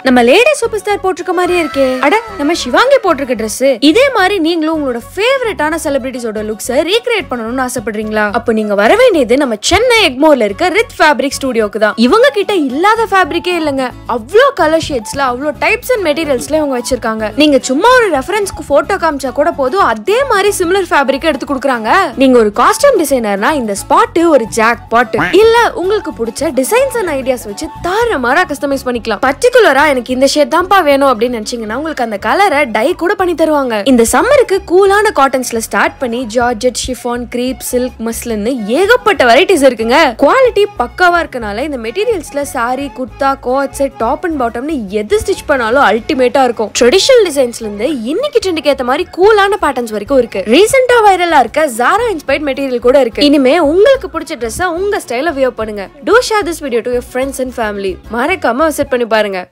நம்ம lady super star போட்டிருக்க மாதிரியே இருக்கே அட நம்ம சிவாங்கி போட்டிருக்க Dress இதே மாதிரி நீங்களும் உங்களோட ஃபேவரட்டான செலிபிரிட்டிஸோட லுக்ஸை ரீக்ரியேட் பண்ணணும்னு ஆசைப்படுறீங்களா அப்போ நீங்க வர வேண்டியது நம்ம சென்னை எக்மோர்ல இருக்க ரித் ஃபேப்ரிக் ஸ்டுடியோக்கு தான் இவங்க கிட்ட இல்லாத ஃபேப்ரிக்கே இல்லைங்க அவ்வளோ கலர் ஷேட்ஸ்ல அவ்வளோ டைப்ஸ் அண்ட் மெட்டீரியல்ஸ்ல இவங்க வச்சிருக்காங்க நீங்க சும்மா ஒரு ரெஃபரன்ஸ்க்கு போட்டோ காமிச்சா கூட போதும் அதே மாதிரி சிமிலர் ஃபேப்ரிக் எடுத்து கொடுக்குறாங்க நீங்க ஒரு காஸ்டியூம் டிசைனர்னா இந்த ஸ்பாட் ஒரு ஜாக் பாட் இல்ல உங்களுக்கு பிடிச்ச டிசைன்ஸ் அண்ட் ஐடியாஸ் வச்சு தாறுமாறா கஸ்டமைஸ் பண்ணிக்கலாம் பர்டிகுலரா எனக்கு இந்த ஷேட் தான்ப்பா வேணும் அப்படின்னு நினைச்சீங்கன்னா உங்களுக்கு அந்த கலரை டை கூட பண்ணி தருவாங்க இந்த சம்மருக்கு கூலான காட்டன்ஸ்ல ஸ்டார்ட் பண்ணி ஜார்ஜெட் ஷிஃபான் கிரீப் சில்க் மஸ்லின்னு ஏகப்பட்ட வெரைட்டிஸ் இருக்குங்க குவாலிட்டி பக்காவா இருக்கனால இந்த மெட்டீரியல்ஸ்ல sari kurta coord set top and பாட்டம்னு எது ஸ்டிச் பண்ணாலும் அல்டிமேட்டா இருக்கும் ட்ரெடிஷனல் டிசைன்ஸ்ல இருந்து இன்னைக்கு ட்ரெண்டுக்கு ஏத்த மாதிரி கூலான பேட்டர்ன்ஸ் வரைக்கும் இருக்கு ரீசெண்டா வைரலா இருக்க ஜாரா இன்ஸ்பைர்ட் மெட்டீரியல் கூட இருக்கு இனிமே உங்களுக்கு பிடிச்ச ட்ரெஸ்ஸை உங்க ஸ்டைல வியர் பண்ணுங்க do share this video to your friends and family மறக்காம விசிட் பண்ணி பாருங்க